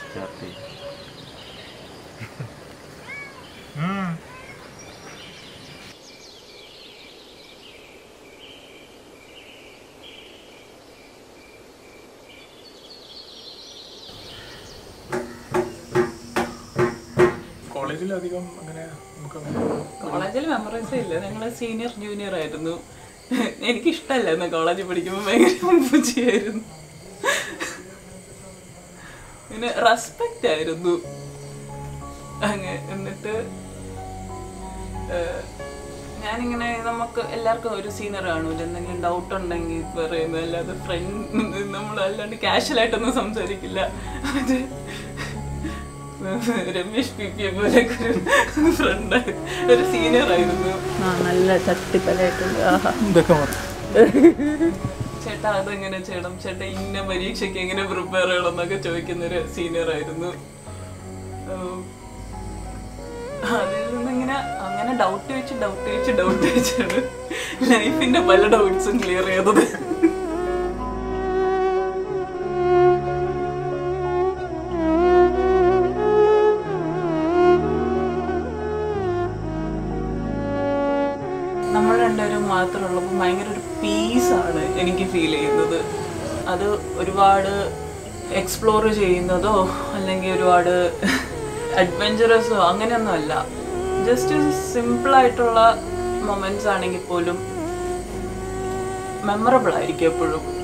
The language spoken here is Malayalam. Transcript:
ചേർത്തി കോളേജിൽ അധികം അങ്ങനെ നമുക്ക് അങ്ങനെ കോളേജിൽ മെമ്മറൈസ് ഇല്ല ഞങ്ങൾ സീനിയർ ജൂനിയർ ആയിരുന്നു എനിക്കിഷ്ടമല്ലായിരുന്നു കോളേജിൽ പഠിക്കുമ്പോൾ ഭയങ്കര പൂച്ചയായിരുന്നു പിന്നെ റെസ്പെക്റ്റ് ആയിരുന്നു അങ്ങ് എന്നിട്ട് ഏഹ്, ഞാനിങ്ങനെ നമുക്ക് എല്ലാവർക്കും ഒരു സീനിയർ കാണൂല എന്തെങ്കിലും ഡൗട്ട് ഉണ്ടെങ്കിൽ പറയുന്നത് അല്ലാതെ ഫ്രണ്ട് നമ്മൾ അല്ലാണ്ട് കാഷ്വൽ ആയിട്ടൊന്നും സംസാരിക്കില്ല അത് രമേശ് പി പി പോലെ ഒരു ഫ്രണ്ട് ഒരു സീനിയർ ആയിരുന്നു ആ നല്ല തട്ടിപ്പലായിട്ടുണ്ട് ആഹാ ഇതൊക്കെ മതി ചേട്ടാ അതെങ്ങനെ ചെയ്യണം ചേട്ടാ ഇന്ന പരീക്ഷയ്ക്ക് എങ്ങനെ പ്രിപ്പയർ ചെയ്യണം എന്നൊക്കെ ചോദിക്കുന്ന ഒരു സീനിയർ ആയിരുന്നു ഉം. അതിൽ നിന്നിങ്ങനെ അങ്ങനെ ഡൗട്ട് വെച്ച് ഡൗട്ട് വെച്ച് ഡൗട്ട് വെച്ചാണ് ലൈഫിന്റെ പല ഡൗട്ട്സും ക്ലിയർ ചെയ്തത് നമ്മൾ രണ്ടുപേരും മാത്രമുള്ളപ്പോൾ ഭയങ്കര ഒരു പീസാണ് എനിക്ക് ഫീൽ ചെയ്യുന്നത് അത് ഒരുപാട് എക്സ്പ്ലോർ ചെയ്യുന്നതോ അല്ലെങ്കിൽ ഒരുപാട് അഡ്വഞ്ചറസോ അങ്ങനെയൊന്നും അല്ല ജസ്റ്റ് സിമ്പിളായിട്ടുള്ള മൊമെന്റ്സ് ആണെങ്കിൽ പോലും മെമ്മറബിൾ ആയിരിക്കും എപ്പോഴും